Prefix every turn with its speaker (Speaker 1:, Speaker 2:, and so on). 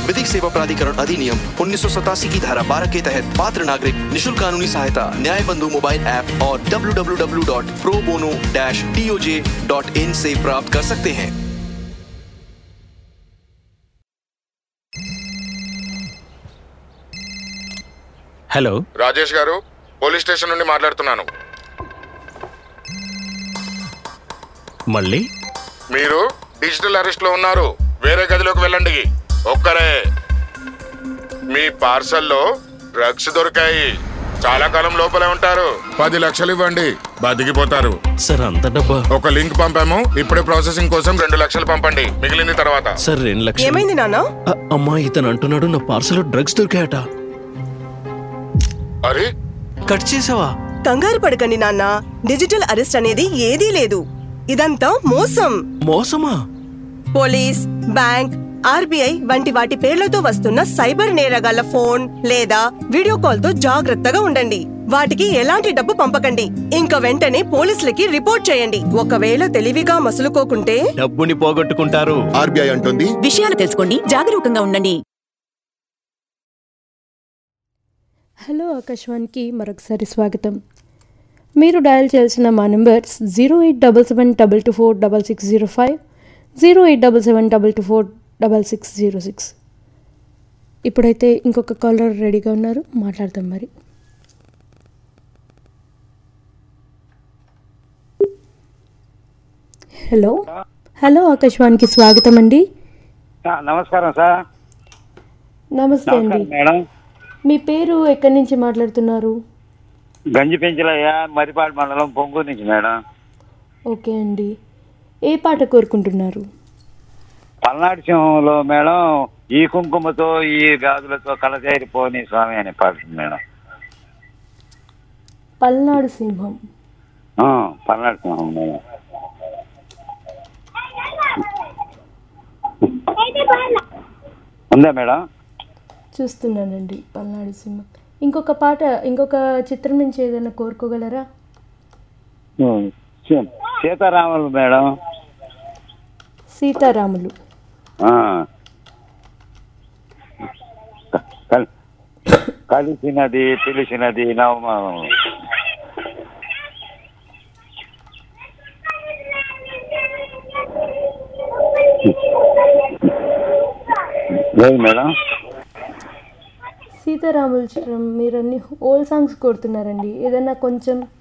Speaker 1: विधिक सेवा प्राधिकरण अधिनियम उन्नीस की धारा 12 के तहत पात्र नागरिक निशुल्क कानूनी सहायता न्याय बंधु मोबाइल ऐप और www.probono-toj.in से प्राप्त कर सकते हैं
Speaker 2: హలో
Speaker 3: రాజేష్ గారు పోలీస్ స్టేషన్ నుండి మాట్లాడుతున్నాను
Speaker 2: మళ్ళీ
Speaker 3: మీరు డిజిటల్ అరెస్ట్ లో ఉన్నారు వేరే గదిలోకి వెళ్ళండి ఒక్కరే మీ పార్సల్లో డ్రగ్స్ దొరికాయి చాలా కాలం లోపలే ఉంటారు పది లక్షలు ఇవ్వండి బతికిపోతారు
Speaker 2: సార్ అంత డబ్బా
Speaker 3: ఒక లింక్ పంపాము ఇప్పుడే ప్రాసెసింగ్ కోసం రెండు లక్షలు పంపండి మిగిలింది తర్వాత
Speaker 2: సార్ రెండు లక్షలు
Speaker 4: ఏమైంది నాన్న
Speaker 2: అ- అమ్మా ఇతను అంటున్నాడు నా పార్సల్ డ్రగ్స్ దొరికాయట
Speaker 3: అరే
Speaker 2: కట్ చేసావా
Speaker 4: కంగారు పడకండి నాన్న డిజిటల్ అరెస్ట్ అనేది ఏదీ లేదు ఇదంతా మోసం
Speaker 2: మోసమా
Speaker 4: పోలీస్ బ్యాంక్ ఆర్బీఐ వంటి వాటి పేర్లతో వస్తున్న సైబర్ నేరగాళ్ల ఫోన్ లేదా వీడియో కాల్ తో జాగ్రత్తగా ఉండండి వాటికి ఎలాంటి డబ్బు పంపకండి ఇంకా వెంటనే పోలీసులకి రిపోర్ట్ చేయండి ఒకవేళ తెలివిగా మసులుకోకుంటే
Speaker 2: డబ్బుని పోగొట్టుకుంటారు
Speaker 5: ఆర్బీఐ అంటుంది
Speaker 6: విషయాలు తెలుసుకోండి జాగరూకంగా ఉండండి
Speaker 7: హలో ఆకాశవాణికి మరొకసారి స్వాగతం మీరు డయల్ చేయాల్సిన మా numbers zero eight double seven double two four double six zero five zero eight double seven double two four double six zero six ఇప్పుడైతే ఇంకొక కాలర్ రెడీగా ఉన్నారు మాట్లాడదాం మరి హలో హలో ఆకాశవాణికి స్వాగతం అండి
Speaker 8: ఆ, నమస్కారం సార్
Speaker 7: నమస్తే అండి
Speaker 8: నమస్కారం మేడం
Speaker 7: మీ పేరు ఎక్కడి నుంచి మాట్లాడుతున్నారు
Speaker 8: గంజి పెంచలయ్య మరిపాడు మండలం పొంగూరు నుంచి మేడం
Speaker 7: ఓకే అండి ఏ పాట కోరుకుంటున్నారు
Speaker 8: పల్నాడు సింహంలో మేడం ఈ కుంకుమతో ఈ గాజులతో కలజేరిపోని స్వామి అనే పాట ఉంది మేడం
Speaker 7: పల్నాడు సింహం
Speaker 8: ఆ, పల్నాడు సింహం మేడం ఉందా మేడం
Speaker 7: చూస్తున్నానండి పల్నాడు సింహం ఇంకొక పాట ఇంకొక చిత్రం నుంచి ఏదైనా కోరుకోగలరా
Speaker 8: ఉం. సీ- సీతారాములు మేడం
Speaker 7: సీతారాములు
Speaker 8: ఆ. క- కల్- కలిసినది తెలిసినది నవమానం లేదు మేడం
Speaker 7: సీతారాములు చిత్రం మీరు అన్ని ఓల్డ్ సాంగ్స్ కోరుతున్నారండి ఏదైనా కొంచెం